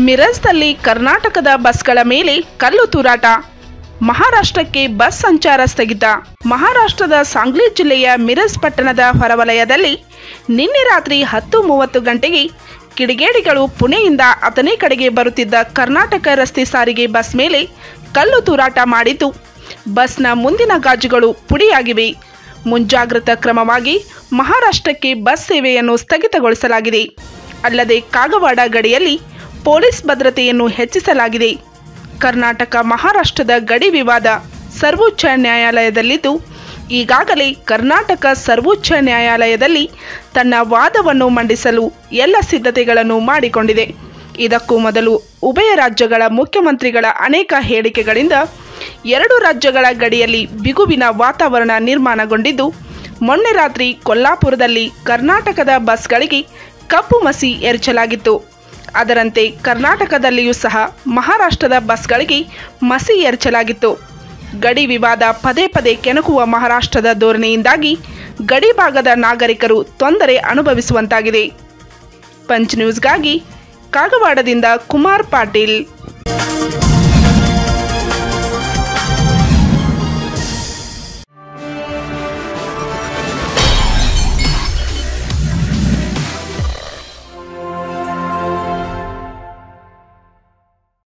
ಮಿರಜ್ದಲ್ಲಿ ಕರ್ನಾಟಕದ ಬಸ್ಗಳ ಮೇಲೆ ಕಲ್ಲು ತೂರಾಟ ಮಹಾರಾಷ್ಟ್ರಕ್ಕೆ ಬಸ್ ಸಂಚಾರ ಸ್ಥಗಿತ ಮಹಾರಾಷ್ಟ್ರದ ಸಾಂಗ್ಲಿ ಜಿಲ್ಲೆಯ ಮಿರಜ್ ಪಟ್ಟಣದ ಹೊರವಲಯದಲ್ಲಿ ನಿನ್ನೆ ರಾತ್ರಿ ಹತ್ತು ಮೂವತ್ತು ಗಂಟೆಗೆ ಕಿಡಿಗೇಡಿಗಳು ಪುಣೆಯಿಂದ ಅತನೇ ಕಡೆಗೆ ಬರುತ್ತಿದ್ದ ಕರ್ನಾಟಕ ರಸ್ತೆ ಸಾರಿಗೆ ಬಸ್ ಮೇಲೆ ಕಲ್ಲು ತೂರಾಟ ಮಾಡಿದ್ದು ಬಸ್ನ ಮುಂದಿನ ಗಾಜುಗಳು ಪುಡಿಯಾಗಿವೆ ಮುಂಜಾಗ್ರತಾ ಕ್ರಮವಾಗಿ ಮಹಾರಾಷ್ಟ್ರಕ್ಕೆ ಬಸ್ ಸೇವೆಯನ್ನು ಸ್ಥಗಿತಗೊಳಿಸಲಾಗಿದೆ ಅಲ್ಲದೆ ಕಾಗವಾಡ ಗಡಿಯಲ್ಲಿ ಪೊಲೀಸ್ ಭದ್ರತೆಯನ್ನು ಹೆಚ್ಚಿಸಲಾಗಿದೆ ಕರ್ನಾಟಕ ಮಹಾರಾಷ್ಟ್ರದ ಗಡಿ ವಿವಾದ ಸರ್ವೋಚ್ಚ ನ್ಯಾಯಾಲಯದಲ್ಲಿದ್ದು ಈಗಾಗಲೇ ಕರ್ನಾಟಕ ಸರ್ವೋಚ್ಚ ನ್ಯಾಯಾಲಯದಲ್ಲಿ ತನ್ನ ವಾದವನ್ನು ಮಂಡಿಸಲು ಎಲ್ಲ ಸಿದ್ಧತೆಗಳನ್ನು ಮಾಡಿಕೊಂಡಿದೆ ಇದಕ್ಕೂ ಮೊದಲು ಉಭಯ ರಾಜ್ಯಗಳ ಮುಖ್ಯಮಂತ್ರಿಗಳ ಅನೇಕ ಹೇಳಿಕೆಗಳಿಂದ ಎರಡು ರಾಜ್ಯಗಳ ಗಡಿಯಲ್ಲಿ ಬಿಗುವಿನ ವಾತಾವರಣ ನಿರ್ಮಾಣಗೊಂಡಿದ್ದು ಮೊನ್ನೆ ರಾತ್ರಿ ಕೊಲ್ಲಾಪುರದಲ್ಲಿ ಕರ್ನಾಟಕದ ಬಸ್ಗಳಿಗೆ ಕಪ್ಪು ಮಸಿ ಎರಚಲಾಗಿತ್ತು ಅದರಂತೆ ಕರ್ನಾಟಕದಲ್ಲಿಯೂ ಸಹ ಮಹಾರಾಷ್ಟ್ರದ ಬಸ್ಗಳಿಗೆ ಮಸಿ ಎರಚಲಾಗಿತ್ತು ಗಡಿ ವಿವಾದ ಪದೇ ಪದೇ ಕೆಣಕುವ ಮಹಾರಾಷ್ಟ್ರದ ಧೋರಣೆಯಿಂದಾಗಿ ಗಡಿ ಭಾಗದ ನಾಗರಿಕರು ತೊಂದರೆ ಅನುಭವಿಸುವಂತಾಗಿದೆ ಪಂಚ್ ನ್ಯೂಸ್ಗಾಗಿ ಕಾಗವಾಡದಿಂದ ಕುಮಾರ್ ಪಾಟೀಲ್